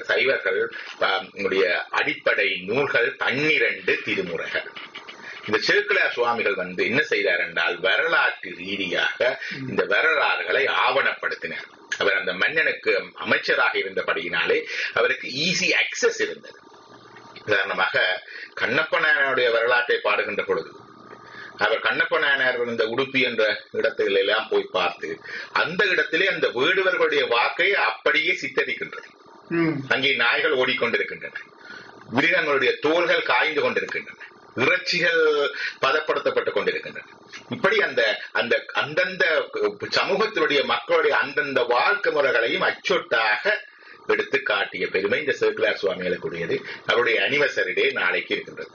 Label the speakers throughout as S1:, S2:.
S1: சைவர்கள் ஆஹ், உடைய அடிப்படை நூல்கள் பன்னிரண்டு திருமுறைகள் இந்த சேக்கிழார் சுவாமிகள் வந்து என்ன செய்தார் என்றால் வரலாற்று ரீதியாக இந்த வரலாறுகளை ஆவணப்படுத்தினார் அவர் அந்த மன்னனுக்கு அமைச்சராக இருந்தபடியினாலே அவருக்கு ஈஸி அக்சஸ் இருந்தது உதாரணமாக கண்ணப்ப நாயனுடைய வரலாற்றை பாடுகின்ற பொழுது அவர் கண்ணப்ப நாயனார் இருந்த உடுப்பி என்ற இடத்துல எல்லாம் போய் பார்த்து அந்த இடத்திலே அந்த வேடுவர்களுடைய வாக்கை அப்படியே சித்தரிக்கின்றது
S2: ம்.
S1: அங்கே நாய்கள் ஓடிக்கொண்டிருக்கின்றன மிருகங்களுடைய தோள்கள் காய்ந்து கொண்டிருக்கின்றன இறைச்சிகள் பதப்படுத்தப்பட்டுக் கொண்டிருக்கின்றன இப்படி அந்த அந்த அந்தந்த சமூகத்தினுடைய மக்களுடைய அந்தந்த வாழ்க்கை முறைகளையும் அச்சொட்டாக எடுத்து காட்டிய பெருமை இந்த சேக்கிலார் சுவாமிகளுக்குரியது அவருடைய அனிவர்சரி நாளைக்கு இருக்கின்றது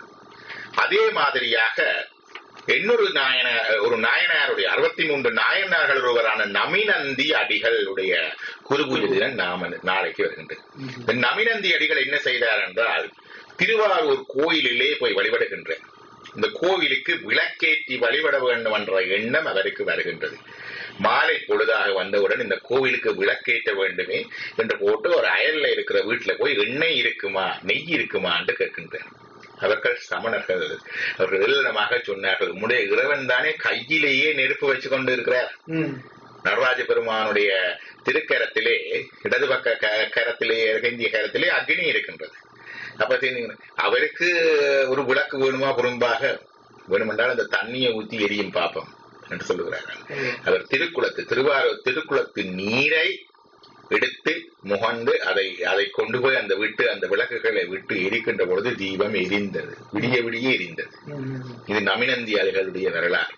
S1: அதே மாதிரியாக இன்னொரு நாயன ஒரு நாயனாருடைய அறுபத்தி மூன்று நாயனார்கள் ஒருவரான நமினந்தி அடிகளுடைய குருபூஜை தினம் நாம நாளைக்கு வருகின்றது இந்த நமினந்தி அடிகள் என்ன செய்தார் என்றால் திருவாரூர் கோயிலிலே போய் வழிபடுகின்ற இந்த கோவிலுக்கு விளக்கேற்றி வழிபட வேண்டும் என்ற எண்ணம் அவருக்கு வருகின்றது மாலை பொழுதாக வந்தவுடன் இந்த கோவிலுக்கு விளக்கேற்ற வேண்டுமே என்று போட்டு ஒரு அயல்ல இருக்கிற வீட்டுல போய் எண்ணெய் இருக்குமா நெய் இருக்குமா என்று கேட்கின்றார் அவர்கள் சமணர்கள் அவர்கள் எழுதமாக சொன்னார்கள் உம்முடைய இறைவன் தானே கையிலேயே நெருப்பு வச்சு கொண்டு இருக்கிறார்
S2: ம்.
S1: நடராஜ பெருமானுடைய திருக்கரத்திலே இடது பக்க க- கரத்திலே இந்திய கரத்திலே அக்னி இருக்கின்றது அப்ப தெரியுங்க, அவருக்கு ஒரு விளக்கு வேணுமா குறும்பாக வேணுமென்றால் அந்த தண்ணியை ஊத்தி எரியும் பாப்பம் என்று சொல்லுகிறார்கள் அவர் திருக்குளத்து திருவாரூர் திருக்குளத்து நீரை எடுத்து முகந்து அதை அதை கொண்டு போய் அந்த விட்டு அந்த விளக்குகளை விட்டு எரிக்கின்ற பொழுது தீபம் எரிந்தது விடிய விடிய எரிந்தது
S2: ம்.
S1: இது நமினந்தியாளிகளுடைய வரலாறு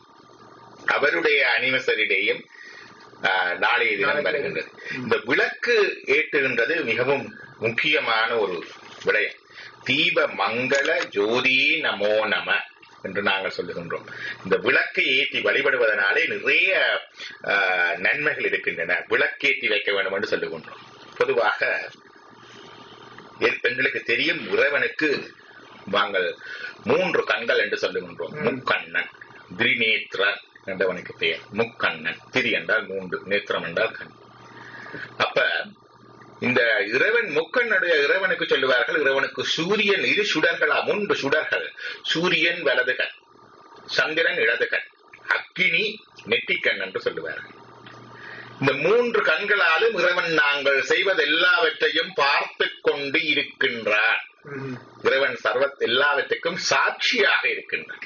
S1: அவருடைய அனிவர்சரிடையும் ஆஹ், நாளைய தினம் வருகின்றது இந்த விளக்கு ஏற்றுகின்றது மிகவும் முக்கியமான ஒரு விடயம் தீப மங்கள ஜோதி நமோ நம என்று நாங்கள் சொல்லுகின்றோம் இந்த விளக்கை ஏற்றி வழிபடுவதனாலே நிறைய ஆஹ், நன்மைகள் இருக்கின்றன விளக்கேற்றி வைக்க வேண்டும் என்று சொல்லுகின்றோம் பொதுவாக எ- எங்களுக்கு தெரியும் இறைவனுக்கு நாங்கள் மூன்று கண்கள் என்று சொல்லுகின்றோம் முக்கண்ணன் திரிநேத்திரன் என்றவனுக்கு பெயர் முக்கண்ணன் திரி என்றால் மூன்று நேத்திரம் என்றால் கண் அப்ப இந்த இறைவன் முக்கண்ணுடைய இறைவனுக்கு சொல்லுவார்கள் இறைவனுக்கு சூரியன் இரு சுடர்களா மூன்று சுடர்கள் சூரியன் வலது கண் சந்திரன் இடது கண் அக்கினி நெற்றிக்கண் என்று சொல்லுவார்கள் இந்த மூன்று கண்களாலும் இறைவன் நாங்கள் செய்வது எல்லாவற்றையும் பார்த்து கொண்டு இருக்கின்றார்
S2: ம்.
S1: இறைவன் சர்வ எல்லாவற்றுக்கும் சாட்சியாக இருக்கின்றார்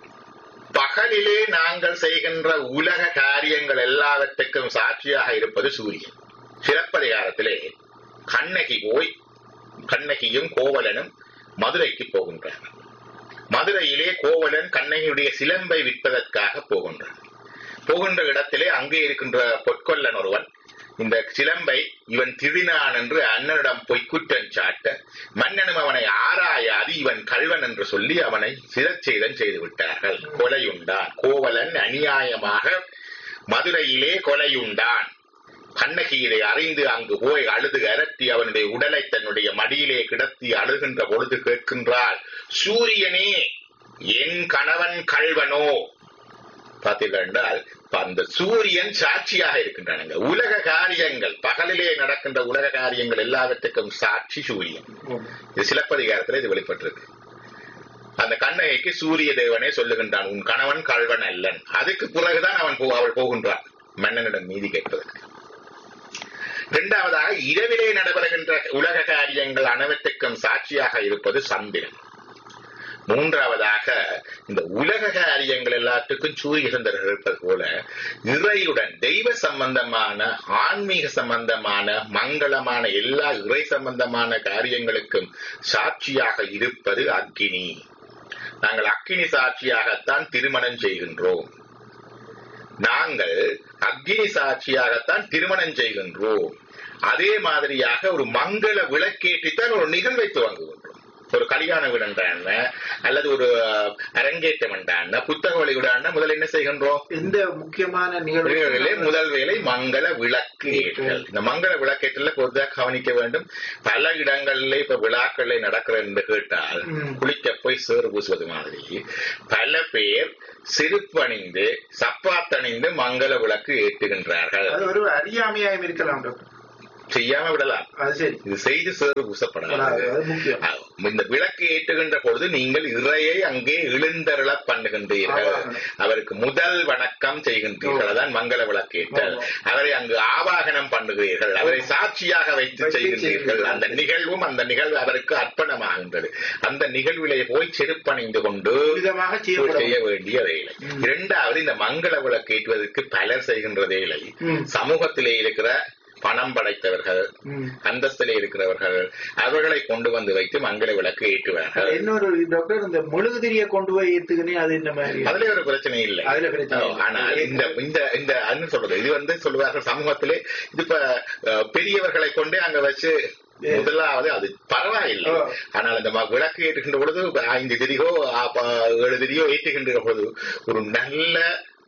S1: பகலிலே நாங்கள் செய்கின்ற உலக காரியங்கள் எல்லாவற்றுக்கும் சாட்சியாக இருப்பது சூரியன் சிறப்பதிகாரத்திலே கண்ணகி போய் கண்ணகியும் கோவலனும் மதுரைக்கு போகின்றார் மதுரையிலே கோவலன் கண்ணகியுடைய சிலம்பை விற்பதற்காக போகின்றான் போகின்ற இடத்திலே அங்கே இருக்கின்ற பொற்கொல்லன் ஒருவன் இந்த சிலம்பை இவன் திருடினான் என்று அண்ணனிடம் பொய்க்குற்றம் சாட்ட மன்னனும் அவனை ஆராயாது இவன் கல்வன் என்று சொல்லி அவனை சிரச்சேதம் செய்து விட்டார்கள் கொலையுண்டான் கோவலன் அநியாயமாக மதுரையிலே கொலையுண்டான் கண்ணகி இதை அறிந்து அங்கு போய் அழுது அரட்டி அவனுடைய உடலை தன்னுடைய மடியிலே கிடத்தி அழுகின்ற பொழுது கேட்கின்றாள் சூரியனே என் கணவன் கல்வனோ பார்த்தீர்கள் என்றால் இப்ப அந்த சூரியன் சாட்சியாக இருக்கின்றன உலக காரியங்கள் பகலிலே நடக்கின்ற உலக காரியங்கள் எல்லாவற்றுக்கும் சாட்சி சூரியன் இது சிலப்பதிகாரத்தில் இது வெளிப்பட்டிருக்கு அந்த கண்ணகைக்கு சூரிய தேவனே சொல்லுகின்றான் உன் கணவன் கல்வன் அல்லன் அதுக்கு பிறகுதான் அவன் போ- அவள் போகின்றான் மன்னனிடம் நீதி கேட்பதற்கு இரண்டாவதாக இரவிலே நடைபெறுகின்ற உலக காரியங்கள் அனைவற்றுக்கும் சாட்சியாக இருப்பது சந்திரன் மூன்றாவதாக இந்த உலக காரியங்கள் எல்லாத்துக்கும் சூரிய சந்திரன் இருப்பது போல இறையுடன் தெய்வ சம்பந்தமான ஆன்மீக சம்பந்தமான மங்களமான எல்லா இறை சம்பந்தமான காரியங்களுக்கும் சாட்சியாக இருப்பது அக்கினி நாங்கள் அக்கினி சாட்சியாகத்தான் திருமணம் செய்கின்றோம் நாங்கள் அக்னி சாட்சியாகத்தான் திருமணம் செய்கின்றோம் அதே மாதிரியாக ஒரு மங்கள விளக்கேற்றித்தான் ஒரு நிகழ்வை துவங்குகின்றோம் ஒரு கல்யாண விடண்டான அல்லது ஒரு அஹ், அரங்கேற்றம் என்றான புத்தக வழிவிடான முதல் என்ன செய்கின்றோம்
S2: எந்த முக்கியமான
S1: நிகழ்வுகளிலே
S2: நிகழ்வு
S1: முதல் வேலை மங்கள விளக்கு ஏற்றல் இந்த மங்கள விளக்கேற்றல பொதுவாக கவனிக்க வேண்டும் பல இடங்களிலே இப்ப விழாக்களிலே நடக்கிற என்று கேட்டால்
S2: ம்.
S1: குளிக்க போய் சேறு பூசுவது மாதிரி பல பேர் செருப்பு அணிந்து சப்பாத்தணிந்து மங்கள விளக்கு ஏற்றுகின்றார்கள்
S2: அது ஒரு அறியாமையாயும் இருக்கலாம் டாக்டர்
S1: செய்யாம விடலாம்
S2: அது சரி
S1: இது செய்து சேறு பூசப்படாது
S2: அது முக்கியம்
S1: ஆ, இந்த விளக்கு ஏற்றுகின்ற பொழுது நீங்கள் இறையை அங்கே எழுந்தருள பண்ணுகின்றீர்கள்
S2: ஆவாகனம்.
S1: அவருக்கு முதல் வணக்கம் செய்கின்றீர்கள் அதான் மங்கள விளக்கேற்றல்
S2: ஆமா.
S1: அவரை அங்கு ஆவாகனம் பண்ணுகிறீர்கள் அவரை சாட்சியாக வைத்து
S2: வைத்து
S1: செய்கின்றீர்கள்
S2: செய்கிறீர்கள்.
S1: அந்த நிகழ்வும் அந்த நிகழ்வு அவருக்கு அர்ப்பணமாகின்றது அந்த நிகழ்விலே போய் செருப்பணிந்து கொண்டு
S2: விதமாக
S1: செய்ய
S2: செய்யப்படும்
S1: வேண்டிய வேலை
S2: ம்.
S1: இரண்டாவது இந்த மங்கள விளக்கு ஏற்றுவதற்கு பலர் செய்கின்ற வேலை
S2: ம்.
S1: சமூகத்திலே இருக்கிற பணம் படைத்தவர்கள்
S2: ம்.
S1: அந்தஸ்திலே இருக்கிறவர்கள் அவர்களை கொண்டு வந்து வைத்து மங்கள விளக்கு ஏற்றுவார்கள்
S2: இன்னொரு டாக்டர் இந்த மெழுகுதிரிய கொண்டு போய் ஏத்துக்கினே அது என்ன மாதிரி
S1: அதுல ஒரு பிரச்சனை இல்லை
S2: அதுல பிரச்சனை
S1: ஓ,
S2: இல்லை.
S1: ஆனால் இந்த இந்த இந்த என்ன சொல்றது இது வந்து சொல்லுவார்கள் சமூகத்திலே இது இப்ப அஹ், பெரியவர்களை கொண்டு அங்க வச்சு முதலாவது அது பரவாயில்லை
S2: ஓ.
S1: ஆனால் அந்த ம- விளக்கு ஏற்றுகின்ற பொழுது ஐந்து திரியோ ஆ, ப- ஏழு திரியோ ஏற்றுகின்ற பொழுது ஒரு நல்ல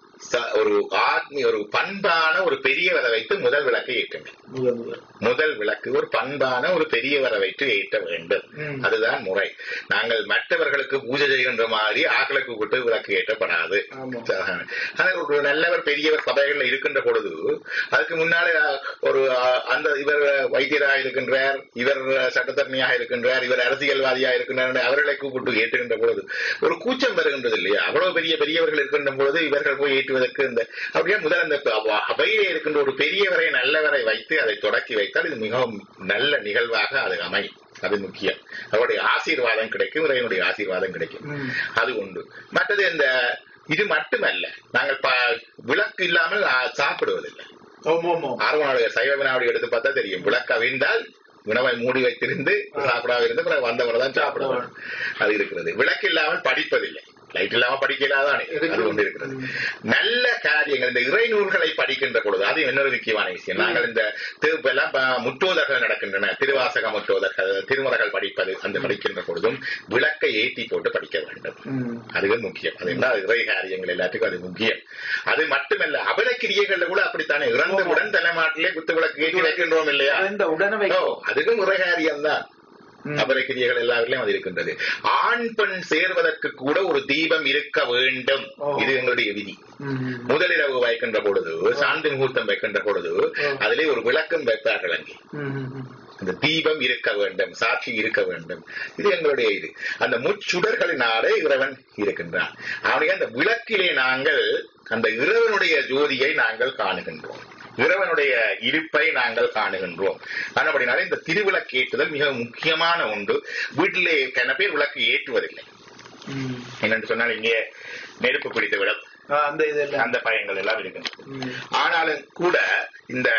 S1: ச- ஒரு ஆத்மீ ஒரு பண்பான ஒரு பெரியவரை வைத்து முதல் விளக்கை ஏற்றுங்க
S2: முதல் முதல்
S1: முதல் விளக்கு ஒரு பண்பான ஒரு பெரியவரை வைத்து ஏற்ற வேண்டும்
S2: ம்.
S1: அதுதான் முறை நாங்கள் மற்றவர்களுக்கு பூஜை செய்கின்ற மாதிரி ஆக்களுக்கு கூப்பிட்டு விளக்கு ஏற்றப்படாது
S2: ஆமா
S1: ஆனா ஒரு நல்லவர் பெரியவர் சபைகள்ல இருக்கின்ற பொழுது அதுக்கு முன்னாலே அஹ், ஒரு அஹ், அந்த இவர் வைத்தியராக இருக்கின்றார் இவர் சட்டத்தரணியாக இருக்கின்றார் இவர் அரசியல்வாதியாக இருக்கின்றார் அவர்களை கூப்பிட்டு ஏற்றுகின்ற பொழுது ஒரு கூச்சம் வருகின்றது இல்லையா அவ்வளவு பெரிய பெரியவர்கள் இருக்கின்ற பொழுது இவர்கள் போய் ஏற்றுவதற்கு இந்த அப்படியே முதல் அந்த ப- அவையிலே இருக்கின்ற ஒரு பெரியவரை நல்லவரை வைத்து அதை தொடக்கி வைத்தால் இது மிகவும் நல்ல நிகழ்வாக அது அமையும் அது முக்கியம் அவருடைய ஆசீர்வாதம் கிடைக்கும் இறைவனுடைய ஆசீர்வாதம் கிடைக்கும்
S2: ம்.
S1: அது உண்டு மற்றது இந்த இது மட்டுமல்ல நாங்கள் ப- விளக்கு இல்லாமல் ஆ, சாப்பிடுவதில்லை
S2: ஓம் ஓம் ஓம்
S1: ஆர்வனாவுடைய சைவ வினாவுடைய எடுத்து பார்த்தா தெரியும் விளக்கு அவிழ்ந்தால் உணவை மூடி வைத்திருந்து சாப்பிடாம இருந்து பிறகு வந்தவரை தான் சாப்பிடுவாங்க அது இருக்கிறது விளக்கு இல்லாமல் படிப்பதில்லை லைட் இல்லாம படிக்கலாதானே அது ஒன்று இருக்கிறது நல்ல காரியங்கள் இந்த இறை நூல்களை படிக்கின்ற பொழுது அது இன்னொரு முக்கியமான விஷயம் நாங்கள் இந்த திருப்பெல்லாம் ப- முற்றோதர்கள் நடக்கின்றன திருவாசக முற்றோதர்கள் திருமுறைகள் படிப்பது அந்த படிக்கின்ற பொழுதும் விளக்கை ஏற்றி போட்டு படிக்க வேண்டும்
S2: ம்.
S1: அதுவே முக்கியம் அது என்ன இறை காரியங்கள் எல்லாத்துக்கும் அது முக்கியம் அது மட்டுமல்ல அபல கிரியைகள்ல கூட அப்படித்தானே இறந்தவுடன் தலைமாட்டிலே குத்து விளக்கு ஏற்றி வைக்கின்றோம் இல்லையா
S2: இந்த உடனே
S1: ஓ,
S2: வைக்கும்
S1: அதுக்கும் இறை காரியம் தான்
S2: ம்.
S1: அபல கிரியைகள் எல்லாவிலையும் அது இருக்கின்றது ஆண் பெண் சேர்வதற்கு கூட ஒரு தீபம் இருக்க வேண்டும்
S2: ஓ.
S1: இது எங்களுடைய விதி
S2: ம்.
S1: முதலிரவு வைக்கின்ற பொழுது சாந்தி முகூர்த்தம் வைக்கின்ற பொழுது
S2: ஓ.
S1: அதிலே ஒரு விளக்கம் வைப்பார்கள் அங்கே
S2: ம். ம். ம்.
S1: அந்த தீபம் இருக்க வேண்டும் சாட்சி இருக்க வேண்டும் இது எங்களுடைய இது அந்த முச்சுடர்களினாலே இறைவன் இருக்கின்றான் அவனுடைய அந்த விளக்கிலே நாங்கள் அந்த இறைவனுடைய ஜோதியை நாங்கள் காணுகின்றோம் இறைவனுடைய இருப்பை நாங்கள் காணுகின்றோம் ஆனபடினாலே இந்த திருவிளக்கு ஏற்றுதல் மிக முக்கியமான ஒன்று வீட்டிலே கன பேர் விளக்கு ஏற்றுவதில்லை
S2: ம்.
S1: என்னென்று சொன்னால் இங்கே நெருப்பு பிடித்து விடும்
S2: ஆ, அந்த இதெல்லாம்
S1: அந்த பயங்கள் எல்லாம் இருக்கின்றன
S2: ம்.
S1: ஆனாலும் கூட இந்த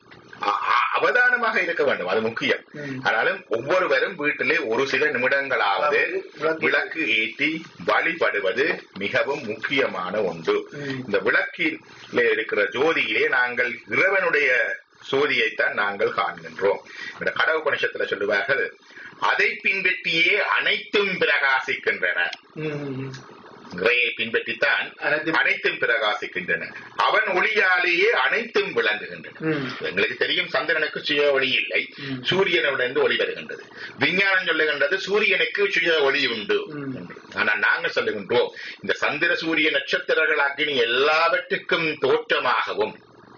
S1: அ- அ- அவதானமாக இருக்க வேண்டும் அது முக்கியம்
S2: ம்.
S1: ஆனாலும் ஒவ்வொருவரும் வீட்டிலே ஒரு சில நிமிடங்களாவது
S2: விளக்கு-
S1: விளக்கு ஏற்றி வழிபடுவது மிகவும் முக்கியமான ஒன்று
S2: ம்.
S1: இந்த விளக்கிலே இருக்கிற ஜோதியிலே நாங்கள் இறைவனுடைய சோதியைத்தான் நாங்கள் காண்கின்றோம் இந்த கடவு பணிஷத்துல சொல்லுவார்கள் அதை பின்பற்றியே அனைத்தும் பிரகாசிக்கின்றன
S2: ம். ம்.
S1: இறையை பின்பற்றித்தான்
S2: அனைத்தும்
S1: அனைத்தும் பிரகாசிக்கின்றன அவன் ஒளியாலேயே அனைத்தும் விளங்குகின்றன
S2: ம்.
S1: எங்களுக்கு தெரியும் சந்திரனுக்கு சுய ஒளி இல்லை
S2: ம்.
S1: சூரியனிடந்து ஒளி வருகின்றது விஞ்ஞானம் சொல்லுகின்றது சூரியனுக்கு சுய ஒளி உண்டு
S2: ம்.
S1: என்று. ஆனா நாங்க சொல்லுகின்றோம் இந்த சந்திர சூரிய நட்சத்திரங்கள் அக்னி எல்லாவற்றுக்கும் தோற்றமாகவும்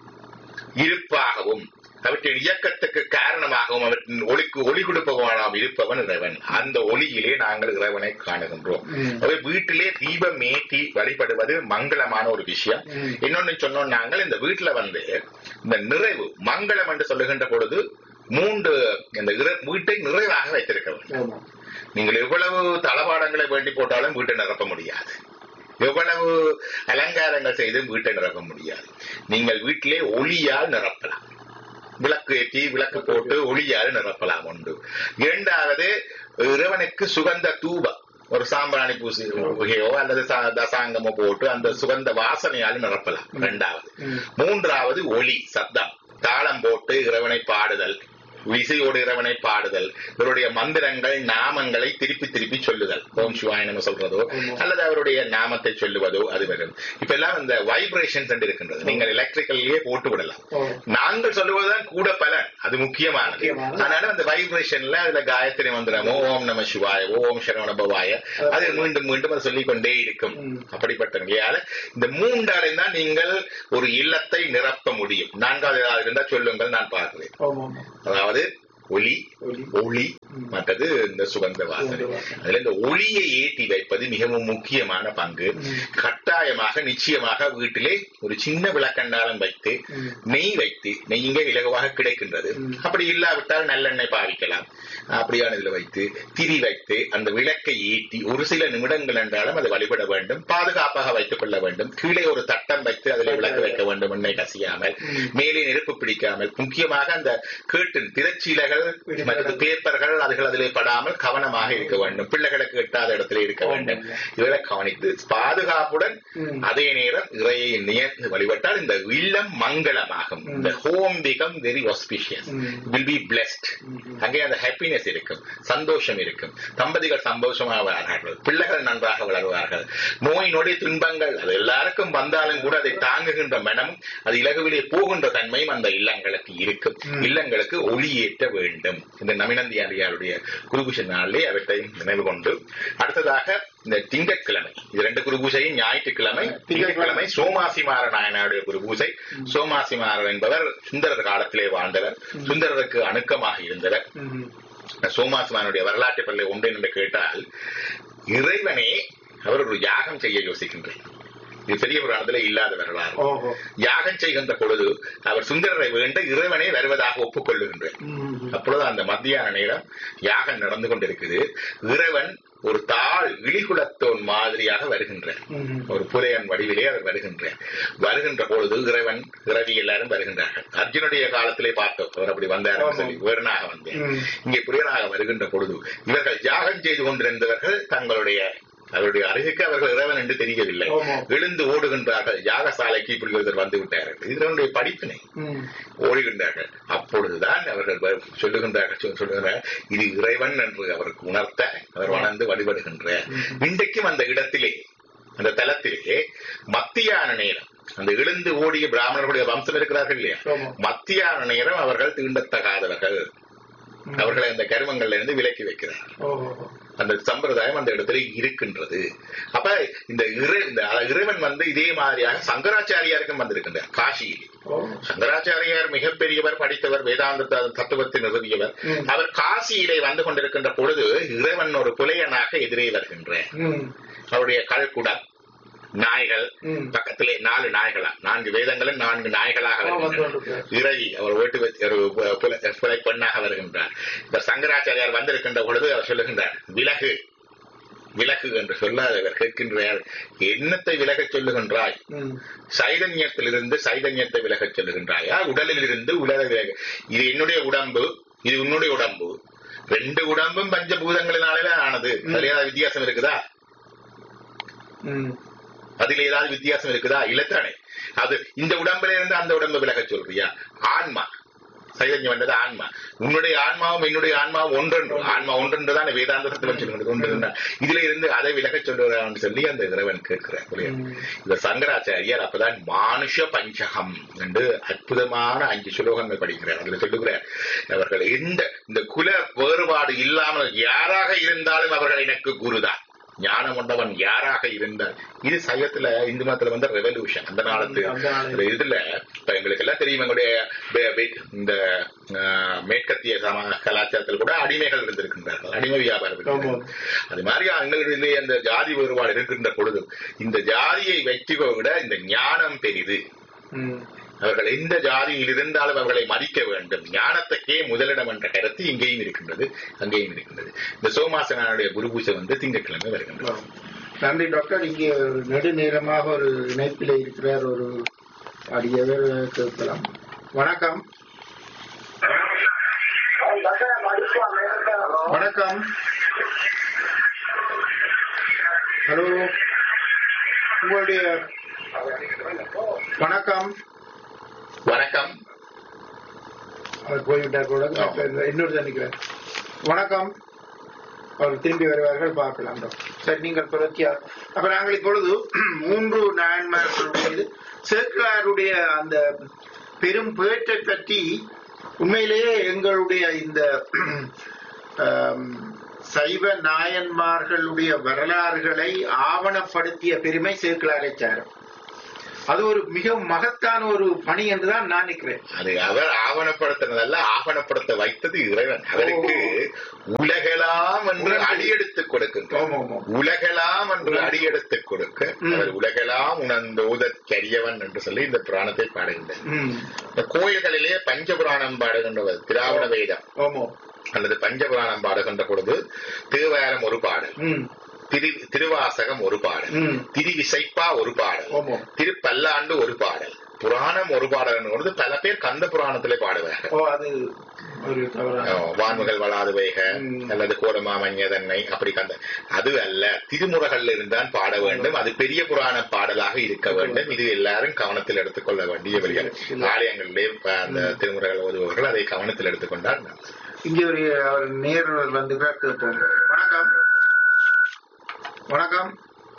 S1: இருப்பாகவும் அவற்றின் இயக்கத்துக்கு காரணமாகவும் அவற்றின் ஒளிக்கு ஒளி கொடுப்பவனாம் இருப்பவன் இறைவன் அந்த ஒளியிலே நாங்கள் இறைவனை காணுகின்றோம்
S2: ம்.
S1: அவை வீட்டிலே தீபம் ஏற்றி வழிபடுவது மங்களமான ஒரு விஷயம்
S2: ம்.
S1: இன்னொன்னு சொன்னோம் நாங்கள் இந்த வீட்டுல வந்து இந்த நிறைவு மங்களம் என்று சொல்லுகின்ற பொழுது மூன்று இந்த இறை- வீட்டை நிறைவாக வைத்திருக்க வேண்டும்
S2: ஆமா.
S1: நீங்கள் எவ்வளவு தளபாடங்களை வேண்டி போட்டாலும் வீட்டை நிரப்ப முடியாது எவ்வளவு அலங்காரங்கள் செய்து வீட்டை நிரப்ப முடியாது நீங்கள் வீட்டிலே ஒளியால் நிரப்பலாம் விளக்கு ஏற்றி விளக்கு போட்டு ஒளியால் நிரப்பலாம் உண்டு இரண்டாவது இறைவனுக்கு சுகந்த தூபம் ஒரு சாம்பிராணி பூசி புகையோ அல்லது சா- தசாங்கமோ போட்டு அந்த சுகந்த வாசனையால் நிரப்பலாம் இரண்டாவது
S2: ம்.
S1: மூன்றாவது ஒளி சத்தம் தாளம் போட்டு இறைவனை பாடுதல் விசையோடு இறைவனை பாடுதல் இவருடைய மந்திரங்கள் நாமங்களை திருப்பி திருப்பி சொல்லுதல் ஓம் சிவாய நம்ம சொல்றதோ
S2: ஆமா.
S1: அல்லது அவருடைய நாமத்தை சொல்லுவதோ அது வரும் இப்ப எல்லாம் இந்த வைப்ரேஷன்ஸ் இருக்கின்றது நீங்கள் எலக்ட்ரிக்கல்லையே போட்டு விடலாம்
S2: ஓ.
S1: நாங்கள் சொல்லுவதுதான் கூட பலன் அது முக்கியமானது
S2: முக்கியமானது.
S1: அதனால அந்த வைப்ரேஷன்ல அதுல காயத்ரி மந்திரமோ ஓம் நம சிவாய ஓம் சரவண பவாய அது மீண்டும் மீண்டும் அது சொல்லிக் கொண்டே இருக்கும்
S2: ம்.
S1: அப்படிப்பட்ட நிலையால இந்த மூன்றாலே தான் நீங்கள் ஒரு இல்லத்தை நிரப்ப முடியும் நான்காவது ஏதாவது இருந்தா சொல்லுங்கள் நான் பார்க்கிறேன்
S2: ஆமா ஆமா
S1: அதாவது ஒளி
S2: ஒளி
S1: ஒளி
S2: ம்.
S1: மற்றது இந்த சுகந்த வாசனை
S2: சுகந்த வாசனை.
S1: அதுல இந்த ஒளியை ஏற்றி வைப்பது மிகவும் முக்கியமான பங்கு
S2: ம்.
S1: கட்டாயமாக நிச்சயமாக வீட்டிலே ஒரு சின்ன விளக்கண்டாலம் வைத்து
S2: ம்.
S1: நெய் வைத்து நெய் இங்கே இலகுவாக கிடைக்கின்றது
S2: ம்.
S1: அப்படி இல்லாவிட்டால் நல்லெண்ணெய் பாவிக்கலாம் அப்படியான இதுல வைத்து திரி வைத்து அந்த விளக்கை ஏற்றி ஒரு சில நிமிடங்கள் என்றாலும் அதை வழிபட வேண்டும் பாதுகாப்பாக வைத்துக் கொள்ள வேண்டும் கீழே ஒரு தட்டம் வைத்து அதில் விளக்கு வைக்க வேண்டும் எண்ணெய் கசியாமல்
S2: ம்.
S1: மேலே நெருப்பு பிடிக்காமல் முக்கியமாக அந்த கேட்டின் திரச்சீலைகள் மற்ற பேப்பர்கள் அதுகள் அதிலே படாமல் கவனமாக இருக்க வேண்டும் பிள்ளைகளுக்கு எட்டாத இடத்திலே இருக்க வேண்டும் இவரை கவனித்து பாதுகாப்புடன்
S2: ம்.
S1: அதே நேரம் இறையை நியர்ந்து வழிபட்டால் இந்த இல்லம் மங்களமாகும்
S2: ம்.
S1: இந்த ஹோம் பிகம் வெரி auspicious
S2: ம்.
S1: வில் பி பிளெஸ்ட்
S2: ம்.
S1: அங்கே அந்த ஹாப்பினஸ் இருக்கும் சந்தோஷம் இருக்கும் தம்பதிகள் சந்தோஷமாக வளர்வார்கள் பிள்ளைகள் நன்றாக வளருவார்கள் நோய் நொடி துன்பங்கள் அது எல்லாருக்கும் வந்தாலும் கூட அதை தாங்குகின்ற மனம் அது இலகுவிலே போகின்ற தன்மையும் அந்த இல்லங்களுக்கு இருக்கும்
S2: ம்.
S1: இல்லங்களுக்கு ஒளியேற்ற வேண்டும் இந்த நமினந்தியாரியாருடைய குருபூஷ நாளிலே அவற்றையும் நினைவு கொண்டு அடுத்ததாக இந்த திங்கட்கிழமை இது ரெண்டு குருபூசையும் ஞாயிற்றுக்கிழமை திங்கட்கிழமை சோமாசிமார நாயனாருடைய குருபூசை சோமாசிமாரர் என்பவர் சுந்தரர் காலத்திலே வாழ்ந்தவர் சுந்தரருக்கு அணுக்கமாக இருந்தவர்
S2: ம்.
S1: சோமாசிமாரனுடைய வரலாற்று பள்ளி உண்டு என்று கேட்டால் இறைவனே அவர் ஒரு யாகம் செய்ய யோசிக்கின்றார் இது பெரிய புராணத்துல இல்லாத வரலாறு
S2: ஓஹோ
S1: யாகம் செய்கின்ற பொழுது அவர் சுந்தரரை வேண்ட இறைவனே வருவதாக ஒப்புக்கொள்ளுகின்றார்
S2: ம்.
S1: அப்பொழுது அந்த மத்தியான நேரம் யாகம் நடந்து கொண்டிருக்குது இறைவன் ஒரு தாழ் இழிகுலத்தோன் மாதிரியாக வருகின்றார்
S2: ம்.
S1: ஒரு புலையன் வடிவிலே அவர் வருகின்றார் வருகின்ற பொழுது இறைவன் இறவி எல்லாரும் வருகின்றார்கள் அர்ஜுனுடைய காலத்திலே பார்த்தோம் அவர் அப்படி வந்தார்
S2: ஆமாம்.
S1: சொல்லி வேறனாக வந்தேன்
S2: ம்.
S1: இங்கே புரியனாக வருகின்ற பொழுது இவர்கள் யாகம் செய்து கொண்டிருந்தவர்கள் தங்களுடைய அவருடைய அருகுக்கு அவர்கள் இறைவன் என்று தெரியவில்லை
S2: ஆமாம்.
S1: எழுந்து ஓடுகின்றார்கள் யாகசாலைக்கு இப்படி ஒருத்தர் வந்து விட்டார்கள் இது இவனுடைய படிப்பினை
S2: ம்.
S1: ஓடுகின்றார்கள் அப்பொழுதுதான் அவர்கள் வ- சொல்லுகின்றார்கள் சொல்- சொல்லுகின்றார் இது இறைவன் என்று அவருக்கு உணர்த்த அவர் வளர்ந்து வழிபடுகின்றார் இன்றைக்கும் அந்த இடத்திலே அந்த தலத்திலே மத்தியான நேரம் அந்த எழுந்து ஓடிய பிராமணர்களுடைய வம்சம் இருக்கிறார்கள் இல்லையா
S2: ஆமா.
S1: மத்தியான நேரம் அவர்கள் தீண்டத்தகாதவர்கள் அவர்களை அந்த கருமங்கள்ல இருந்து விலக்கி வைக்கிறார்
S2: ஓஹோ
S1: அந்த சம்பிரதாயம் அந்த இடத்துல இருக்கின்றது அப்ப இந்த இறை இந்த இறைவன் வந்து இதே மாதிரியாக சங்கராச்சாரியாருக்கும் வந்திருக்கின்றார் காசியில்
S2: ஓ
S1: சங்கராச்சாரியார் மிகப்பெரியவர் படித்தவர் வேதாந்த த- தத்துவத்தை நிறுவியவர்
S2: ம்.
S1: அவர் காசியிலே வந்து கொண்டிருக்கின்ற பொழுது இறைவன் ஒரு புலையனாக எதிரே வருகின்றார்
S2: ம்.
S1: அவருடைய கல்குடம் நாய்கள்
S2: ம்.
S1: பக்கத்திலே நாலு நாய்களா நான்கு வேதங்களும் நான்கு நாய்களாக
S2: ஆ, வந்து
S1: வருகின்றன
S2: கொண்டிருக்கிறார்.
S1: இறை அவர் ஓட்டு வச்சு ஒரு பு- புல- புலை பெண்ணாக வருகின்றார் இந்த சங்கராச்சாரியார் வந்திருக்கின்ற பொழுது அவர் சொல்லுகின்றார் விலகு விலகு என்று சொல்ல அவர் கேட்கின்றார் என்னத்தை விலகச் சொல்லுகின்றாய்
S2: ம்.
S1: சைதன்யத்திலிருந்து சைதன்யத்தை விலகச் சொல்லுகின்றாயா உடலில் இருந்து உலக விலக இது என்னுடைய உடம்பு இது உன்னுடைய உடம்பு ரெண்டு உடம்பும் பஞ்சபூதங்களினாலே ஆனது அதுல ஏதாவது வித்தியாசம் இருக்குதா
S2: ம்.
S1: அதுல ஏதாவது வித்தியாசம் இருக்குதா இல்லத்தானே அது இந்த உடம்புல இருந்து அந்த உடம்பு விலகச் சொல்றியா ஆன்மா சைதன்யம் என்றது ஆன்மா உன்னுடைய ஆன்மாவும் என்னுடைய ஆன்மாவும் ஒன்றென்று ஆன்மா ஒன்றென்றுதான் வேதாந்த தத்துவம் சொல்லுகிறது ஒன்று இதுல இருந்து அதை விலகச் சொல்லுகிறான்னு சொல்லி அந்த இறைவன் கேட்கிறார் புரியுதா?
S2: ம்.
S1: இந்த சங்கராச்சாரியார் அப்பதான் மானுஷ பஞ்சகம் என்று அற்புதமான அஞ்சு சுலோகங்கள் படிக்கிறார் அதுல சொல்லுகிறார் அவர்கள் எந்த இந்த குல வேறுபாடு இல்லாமல் யாராக இருந்தாலும் அவர்கள் எனக்கு குருதான் ஞானம் கொண்டவன் யாராக இருந்தால் இது சைவத்துல இந்து மதத்துல வந்து ரெவல்யூஷன் அந்த காலத்து
S2: அந்த காலத்து.
S1: இந்த இதுல இப்ப எங்களுக்கு எல்லாம் தெரியும் எங்களுடைய பே- பே- இந்த ஆஹ், மேற்கத்திய சம கலாச்சாரத்தில் கூட அடிமைகள் இருந்திருக்கின்றார்கள் அடிமை வியாபாரம் இருக்கின்றது. அது மாதிரி எங்களுடைய அந்த ஜாதி வேறுபாடு இருக்கின்ற பொழுது இந்த ஜாதியை வைத்துக்கோ விட இந்த ஞானம் பெரிது
S2: ம்.
S1: அவர்கள் எந்த ஜாதியில் இருந்தாலும் அவர்களை மதிக்க வேண்டும் ஞானத்துக்கே முதலிடம் என்ற கருத்து இங்கேயும் இருக்கின்றது அங்கேயும் இருக்கின்றது இந்த சோமாசனாருடைய குருபூஜை வந்து திங்கட்கிழமை வருகின்றது
S2: நன்றி டாக்டர் இங்கே ஒரு நெடுநேரமாக ஒரு இணைப்பில் இருக்கிறார் ஒரு அடியவர் கேட்கலாம் வணக்கம் வணக்கம் ஹலோ உங்களுடைய வணக்கம்
S1: வணக்கம்
S2: அவர் போய்விட்டார் கூட டாக்டர் இன்னொரு நினைக்கிறேன் வணக்கம் அவர் திரும்பி வருவார்கள் பார்க்கலாம் டாக்டர். சரி நீங்கள் தொடர்ச்சியா அப்ப நாங்கள் இப்பொழுது மூன்று நாயன்மார்களுடைய சேக்கிலாருடைய அந்த பெரும் பேற்றை பற்றி உண்மையிலேயே எங்களுடைய இந்த ஆம், சைவ நாயன்மார்களுடைய வரலாறுகளை ஆவணப்படுத்திய பெருமை சேக்கிலாரை சாரும் அது ஒரு மிக மகத்தான ஒரு பணி என்றுதான் நான் நினைக்கிறேன்
S1: அது அவர் ஆவணப்படுத்தினதல்ல ஆவணப்படுத்த வைத்தது இறைவன் அவருக்கு உலகெல்லாம் என்று
S2: உலகு.
S1: அடியெடுத்துக் கொடுக்கின்றார்
S2: ஆமா, ஆமா.
S1: உலகெல்லாம் என்று அடியெடுத்துக் கொடுக்க
S2: ம்.
S1: அவர் உலகெல்லாம் உணர்ந்தோதற் கரியவன் என்று சொல்லி இந்த புராணத்தை பாடுகின்றார்
S2: ம்.
S1: இந்த கோயில்களிலே பஞ்சபுராணம் பாடுகின்றவர் திராவிட வேதம்
S2: ஆமா
S1: அல்லது பஞ்சபுராணம் பாடுகின்ற பொழுது தேவாரம் ஒரு பாடல்
S2: ம்.
S1: திரு திருவாசகம் ஒரு பாடல்
S2: ம்.
S1: திருவிசைப்பா ஒரு பாடல்
S2: ஆமா.
S1: திருப்பல்லாண்டு ஒரு பாடல் புராணம் ஒரு பாடல் பொழுது பல பேர் கந்த புராணத்திலே பாடுவார்கள்
S2: ஓ அது ஒரு தவறான
S1: ஆ, வான்முகல் வளாது வைக
S2: ம்.
S1: அல்லது கோடமாமன்யதன்னை அப்படி கந்த அது அல்ல திருமுறைகள்ல இருந்தான் பாட வேண்டும் அது பெரிய புராண பாடலாக இருக்க வேண்டும் இது எல்லாரும் கவனத்தில் எடுத்துக்கொள்ள வேண்டிய வழிகள் ஆலயங்களிலே ப- அந்த திருமுறைகள் ஓதுபவர்கள் அதை கவனத்தில் எடுத்துக்கொண்டால் நல்லது.
S2: இங்க ஒரு அவர் நேர் வந்து கேட்போம் வணக்கம் வணக்கம்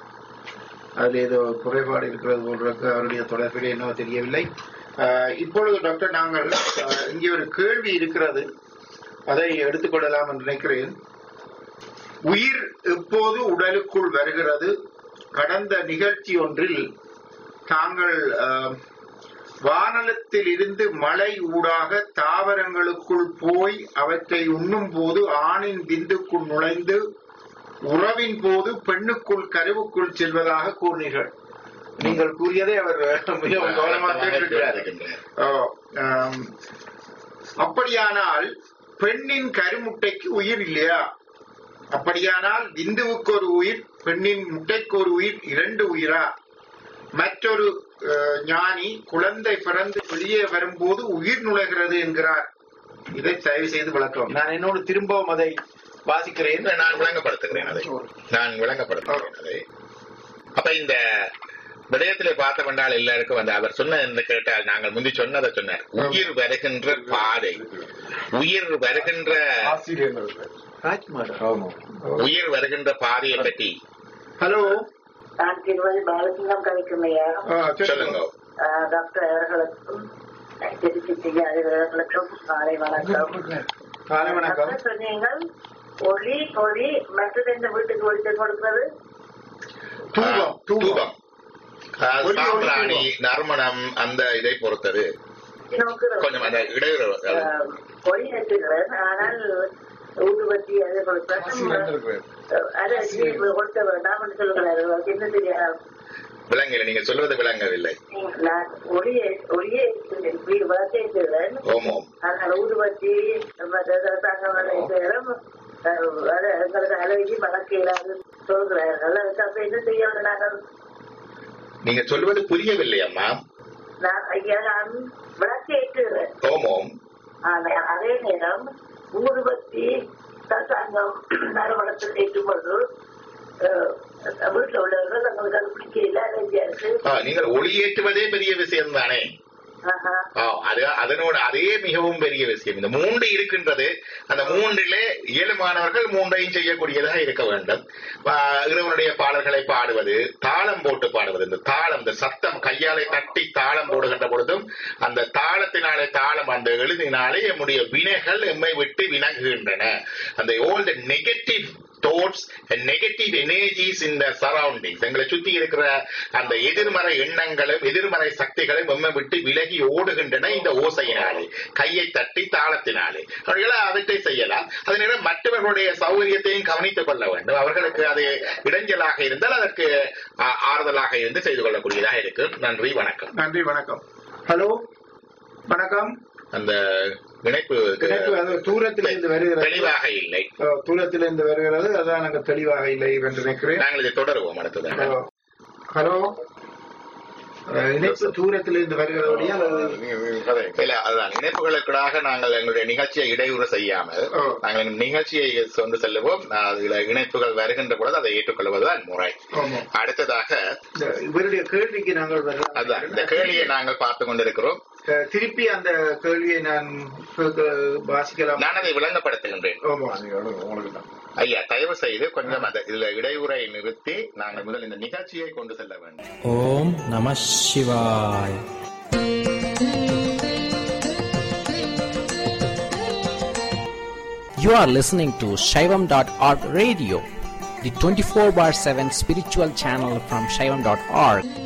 S2: அதுல ஏதோ குறைபாடு இருக்கிறது போல் இருக்கு அவருடைய தொடர்பில் என்னவோ தெரியவில்லை ஆஹ், இப்பொழுது டாக்டர் நாங்கள் ஆஹ், இங்கே ஒரு கேள்வி இருக்கிறது அதை எடுத்துக்கொள்ளலாம் என்று நினைக்கிறேன் உயிர் எப்போது உடலுக்குள் வருகிறது கடந்த நிகழ்ச்சி ஒன்றில் தாங்கள் ஆஹ், வானலத்தில் இருந்து மலை ஊடாக தாவரங்களுக்குள் போய் அவற்றை உண்ணும் போது ஆணின் விந்துக்குள் நுழைந்து உறவின் போது பெண்ணுக்குள் கருவுக்குள் செல்வதாக கூறினீர்கள் நீங்கள் கூறியதை அவர் மிகவும் கவனமாக கேட்டிருக்கிறார்
S1: இருக்கின்றார்.
S2: ஓ, ஆம். அப்படியானால் பெண்ணின் கருமுட்டைக்கு உயிர் இல்லையா அப்படியானால் விந்துவுக்கு ஒரு உயிர் பெண்ணின் முட்டைக்கு ஒரு உயிர் இரண்டு உயிரா மற்றொரு அஹ், ஞானி குழந்தை பிறந்து வெளியே வரும்போது உயிர் நுழைகிறது என்கிறார் இதை தயவு செய்து விளக்கம் நான் என்னோடு திரும்பவும் அதை வாசிக்கிறேன்
S1: இல்ல, நான் விளங்கப்படுத்துகிறேன் அதை நான் விளங்கப்படுத்துகிறேன் அதை அப்ப இந்த விடயத்திலே பார்த்த கொண்டால் எல்லாருக்கும் வந்து அவர் சொன்ன என்று கேட்டால் நாங்கள் முந்தி சொன்னதை சொன்னார் உயிர் வருகின்ற பாதை உயிர் வருகின்ற
S2: ராஜ்குமார்
S1: உயிர் வருகின்ற பாதையை பற்றி
S2: ஹலோ
S3: நான் திருமதி பாலசிங்கம் கவிக்குமையா
S1: சொல்லுங்க
S3: டாக்டர் அவர்களுக்கும் திருச்சி செய்யாதவர்களுக்கும் காலை வணக்கம்
S2: காலை வணக்கம்
S3: டாக்டர் சொன்னீங்கள் ஒளி பொறி மற்றது இந்த வீட்டுக்கு ஒளிச்சல் கொடுக்கிறது
S2: தூபம் தூபம்
S1: தூபம் அஹ்,
S2: ஒளி, ஒளி,
S1: சாம்பிராணி நறுமணம் அந்த இதை பொறுத்தது
S3: நோக்குறது
S1: கொஞ்சம் அந்த இடையூறு அது
S3: ஆஹ், ஒளி ஏற்றுகிறேன் ஆனால் ஊதுபத்தி அதை கொடுப்பேன் அதை கொடுக்க வேண்டாம் என்று சொல்கிறாரு அதுக்கு என்ன தெரியாது
S1: விளங்கல நீங்க சொல்வது விளங்கவில்லை
S3: நான் ஒளியை ஒளியை வீடு வளர்த்தேன்
S1: ஓமோம்
S3: ஆனால் ஊதுபத்தி தங்கம் எங்களுக்கு அழகி வளர்க்க இயலாது சொல்கிறார்கள் அதுக்கு அப்ப என்ன செய்ய வேண்டும் நாங்கள்
S1: நீங்க சொல்வது புரியவில்லை அம்மா
S3: நான் ஐயா நான் விளக்கு ஏற்றுகிறேன்
S1: ஓமோம்
S3: ஆனால் அதே நேரம் ஊதுபத்தி தங்கம் நறுமணத்தில் ஏற்றும்போது வீட்டில் உள்ளவர்கள் தங்களுக்கு அது பிடிக்கல அலர்ஜியா இருக்கு
S1: ஆ, நீங்கள் ஒளியேற்றுவதே பெரிய விஷயம் தானே
S3: ஆஹா.
S1: ஆ, அது அதனோட அதே மிகவும் பெரிய விஷயம் இந்த மூன்று இருக்கின்றது அந்த மூன்றிலே இயலுமானவர்கள் மூன்றையும் செய்யக்கூடியதாக இருக்க வேண்டும் ஆ, இறைவனுடைய பாடல்களை பாடுவது தாளம் போட்டு பாடுவது இந்த தாளம் இந்த சத்தம் கையாலை தட்டி தாளம் போடுகின்ற பொழுதும் அந்த தாளத்தினாலே தாளம் அந்த எழுதினாலே நம்முடைய வினைகள் எம்மை விட்டு வினகுகின்றன அந்த all the negative thoughts and negative energies in the surroundings எங்களை சுத்தி இருக்கிற அந்த எதிர்மறை எண்ணங்களும் எதிர்மறை சக்திகளும் எம்மை விட்டு விலகி ஓடுகின்றன இந்த ஓசையினாலே கையை தட்டி தாளத்தினாலே அவர்கள் அவற்றை செய்யலாம் அதே நேரம் மற்றவர்களுடைய சௌகரியத்தையும் கவனித்துக் கொள்ள வேண்டும் அவர்களுக்கு அது இடைஞ்சலாக இருந்தால் அதற்கு ஆ, ஆறுதலாக இருந்து செய்து கொள்ளக்கூடியதாக இருக்கு நன்றி வணக்கம்
S2: நன்றி வணக்கம் ஹலோ வணக்கம்
S1: அந்த இணைப்பு
S2: எனக்கு அது தூரத்திலிருந்து வருகிறது
S1: தெளிவாக இல்லை
S2: அஹ், தூரத்திலிருந்து வருகிறது அதான் எனக்கு தெளிவாக இல்லை என்று நினைக்கிறேன்
S1: நாங்கள் இதை தொடருவோம் அடுத்ததாக
S2: அஹ், ஹலோ அஹ், இணைப்பு தூரத்திலிருந்து வருகிறபடியா அல்லது
S1: இல்ல அதுதான் இணைப்புகளுக்காக நாங்கள் எங்களுடைய நிகழ்ச்சியை இடையூறு செய்யாமல்
S2: ஓ.
S1: நாங்கள் எங்கள் நிகழ்ச்சியை கொண்டு செல்லுவோம் அதுல இணைப்புகள் வருகின்ற பொழுது அதை ஏற்றுக்கொள்வதுதான் முறை
S2: ஆமா
S1: அடுத்ததாக
S2: இந்த இவருடைய கேள்விக்கு நாங்கள் வரலாம்
S1: அதுதான் இந்த கேள்வியை நாங்கள் பார்த்து கொண்டிருக்கிறோம்
S2: அஹ், திருப்பி அந்த கேள்வியை நான் கேட்க- வாசிக்கலாம்
S1: நான் அதை விளங்கப்படுத்துகின்றேன்
S2: ஆமா
S4: உங்களுக்கு தான்
S1: ஐயா தயவு செய்து கொஞ்சம் அந்த இதுல இடையூறை நிறுத்தி நாங்கள் முதல் இந்த நிகழ்ச்சியை கொண்டு செல்ல வேண்டும்
S5: ஓம் நம சிவாய் You are listening to Shaivam.org radio, the 24 bar 7 spiritual channel from Shaivam.org.